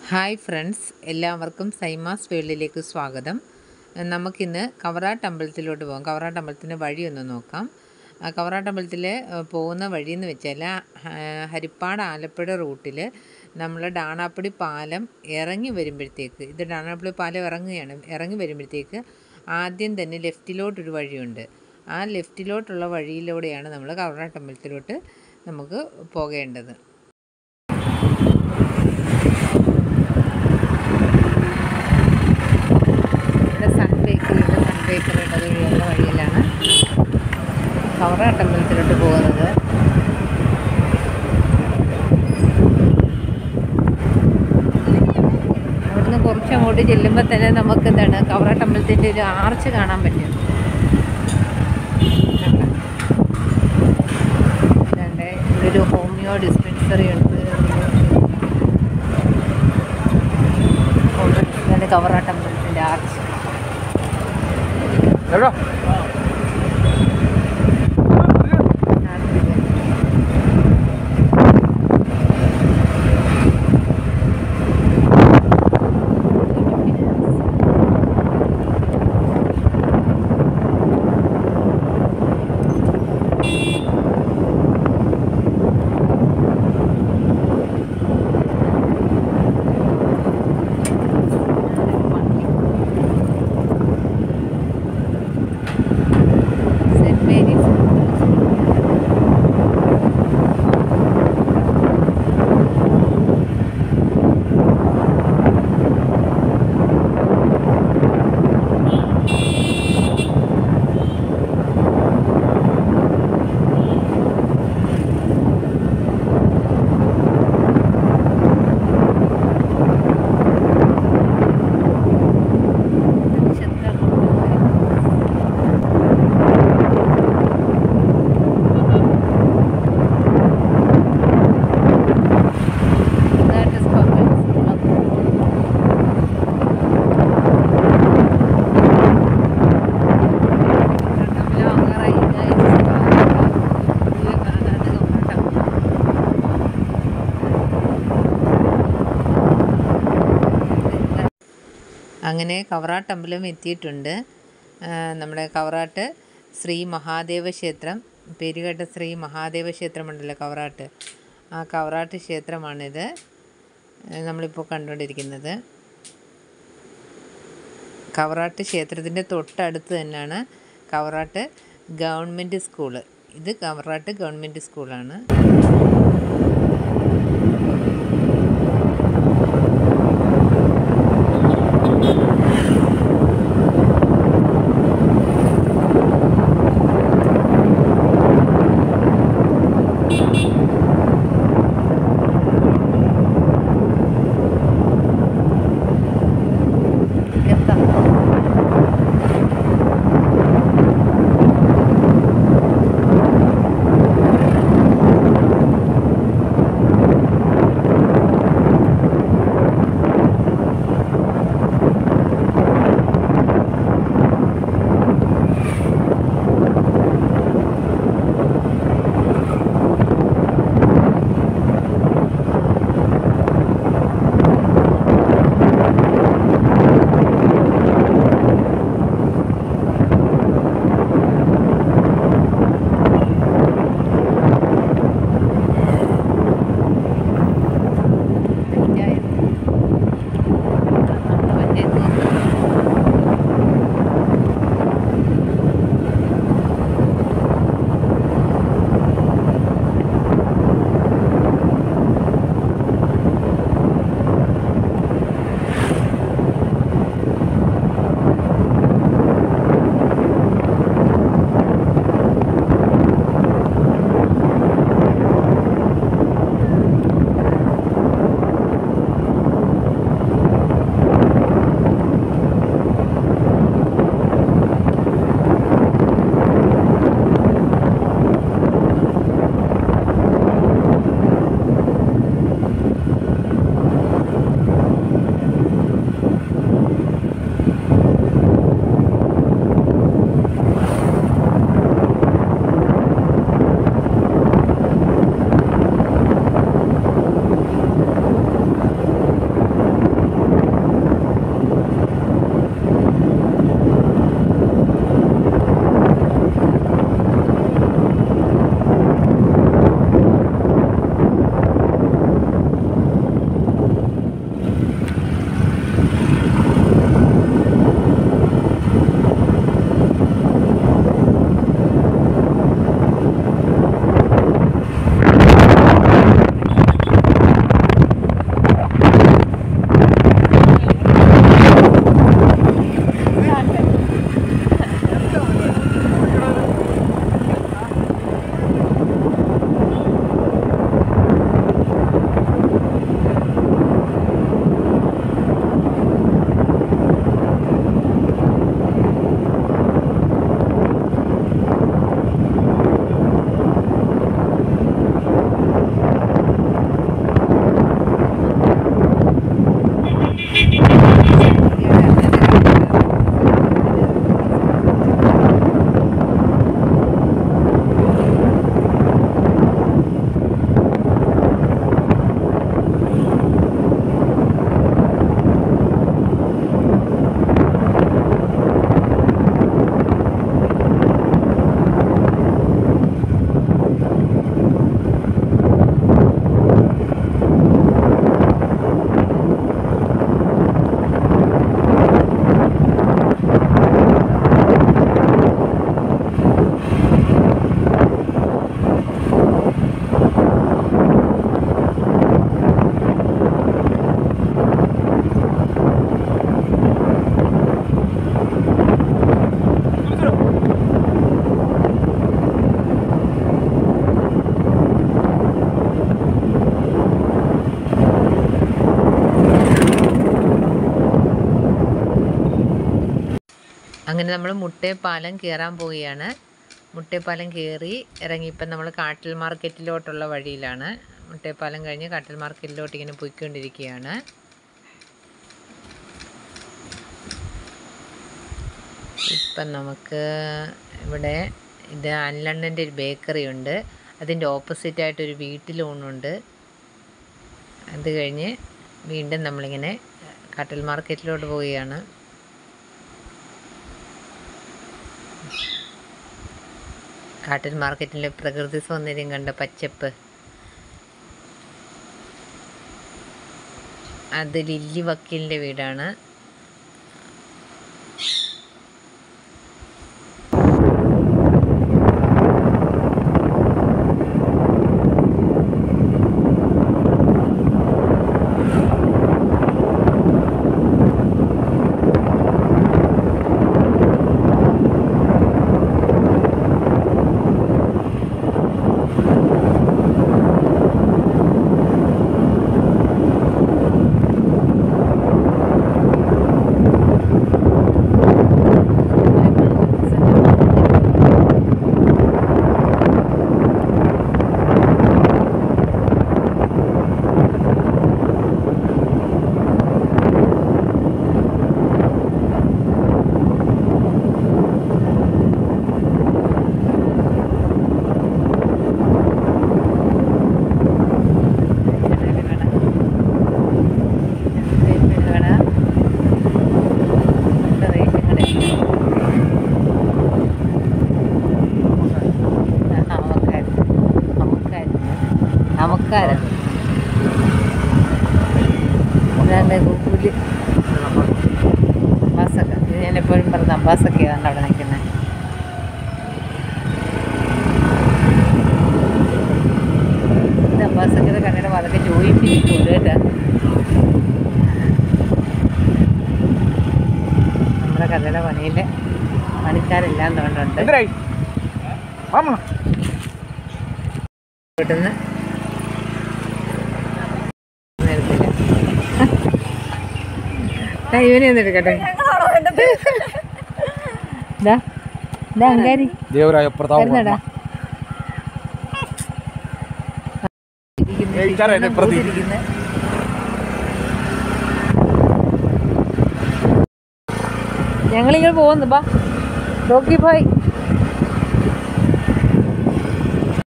Hi friends എല്ലാവർക്കും സൈമാസ് വേൾഡിലേക്ക് സ്വാഗതം നമുക്കിന്ന് കവറാട്ട് അമ്പലത്തിലോട്ട് പോകാം കവറാട്ട് അമ്പലത്തിൻ്റെ വഴിയൊന്ന് നോക്കാം ആ കവറാട്ട് അമ്പലത്തിൽ പോകുന്ന വഴി എന്ന് വെച്ചാൽ ഹ- ഹരിപ്പാട് ആലപ്പുഴ റൂട്ടിൽ നമ്മൾ ഡാണാപ്പടി പാലം ഇറങ്ങി വരുമ്പോഴത്തേക്ക് ഇത് ഡാണാപ്പടി പാലം ഇറങ്ങുകയാണ് ഇറങ്ങി വരുമ്പോഴത്തേക്ക് ആദ്യം തന്നെ ലെഫ്റ്റിലോട്ടൊരു വഴിയുണ്ട് ആ ലെഫ്റ്റിലോട്ടുള്ള വഴിയിലൂടെയാണ് നമ്മൾ കവറാട്ട് അമ്പലത്തിലോട്ട് നമുക്ക് പോകേണ്ടത് ഇവിടെ സൺ ബേക്കറി ഉണ്ട് സൺ ബേക്കറി ഉണ്ട് അതുവഴിയുള്ള വഴിയിലാണ് കവറാട്ട് അമ്പലത്തിലോട്ട് പോകുന്നത് അവിടുന്ന് കുറച്ച് അങ്ങോട്ട് ചെല്ലുമ്പോൾ തന്നെ നമുക്ക് എന്താണ് കവറാട്ട് അമ്പലത്തിൻ്റെ ഒരു ആർച്ച് കാണാൻ പറ്റും ഇതാണ്ട് ഇവിടെ ഒരു ഹോമിയോ ഡിസ്പെൻസറി ഉണ്ട് ഇതാണ് കവറാട്ട് അമ്പലത്തിൻ്റെ arch saint Mary's That is perfect. അങ്ങനെ കവറാട്ട് അമ്പലം എത്തിയിട്ടുണ്ട് ആ, നമ്മുടെ കവറാട്ട് ശ്രീ മഹാദേവ ക്ഷേത്രം പേരുകേട്ട ശ്രീ മഹാദേവ ക്ഷേത്രമുണ്ടല്ലോ കവറാട്ട് ആ കവറാട്ട് ക്ഷേത്രമാണിത് ആ, നമ്മളിപ്പോൾ കണ്ടുകൊണ്ടിരിക്കുന്നത് കവറാട്ട് ക്ഷേത്രത്തിൻ്റെ തൊട്ടടുത്ത് തന്നെയാണ് കവറാട്ട് ഗവൺമെൻറ് സ്കൂള് ഇത് കവറാട്ട് ഗവൺമെൻറ് സ്കൂളാണ് എത്താം അങ്ങനെ നമ്മൾ മുട്ടേപ്പാലം കയറാൻ പോവുകയാണ് മുട്ടേപ്പാലം കയറി ഇറങ്ങി ഇപ്പം നമ്മൾ കാട്ടിൽ മാർക്കറ്റിലോട്ടുള്ള വഴിയിലാണ് മുട്ടേപ്പാലം കഴിഞ്ഞ് കാട്ടിൽ മാർക്കറ്റിലോട്ട് ഇങ്ങനെ പോയിക്കൊണ്ടിരിക്കുകയാണ് ഇപ്പം നമുക്ക് ഇവിടെ ഇത് അൻലണ്ണൻ്റെ ഒരു ബേക്കറി ഉണ്ട് അതിൻ്റെ ഓപ്പോസിറ്റായിട്ടൊരു വീട്ടിലൂണുണ്ട് അത് കഴിഞ്ഞ് വീണ്ടും നമ്മളിങ്ങനെ കാട്ടൽ മാർക്കറ്റിലോട്ട് പോവുകയാണ് കാട്ടൽ മാർക്കറ്റിലെ പ്രകൃതി സൗന്ദര്യം കണ്ട പച്ചപ്പ് അത് ലില്ലി വക്കീലിൻ്റെ വീടാണ് നമുക്കാരം ഇതാണ് ഗൂഗിള് അബ്ബാസൊക്കെ ഇത് ഞാൻ എപ്പോഴും പറഞ്ഞ അബ്ബാസൊക്കെ ഏതാണ്ട് അവിടെ നിൽക്കുന്നത് ഇത് അബ്ബാസൊക്കെ കണ്ണയുടെ വളക്കെ ചോദിപ്പിക്കും കേട്ടോ നമ്മുടെ കഥയുടെ പണിയിൽ പണിക്കാരെല്ലാം തോണ്ടുണ്ട് എന്തരായി വാമ ഇവിടുന്ന് നേരത്തില്ല ദാ ഇവനെ ഒന്ന് എടുക്കട്ടെ ഇതാ ഇതാ അങ്കാരി ദേവരായ പ്രതാപ വരുന്നടാ ഏയ് ഇച്ചാരെ എന്നെ പ്രതി. ഞങ്ങളിങ്ങനെ പോകുന്നു ബാ റോക്കി ഭായ്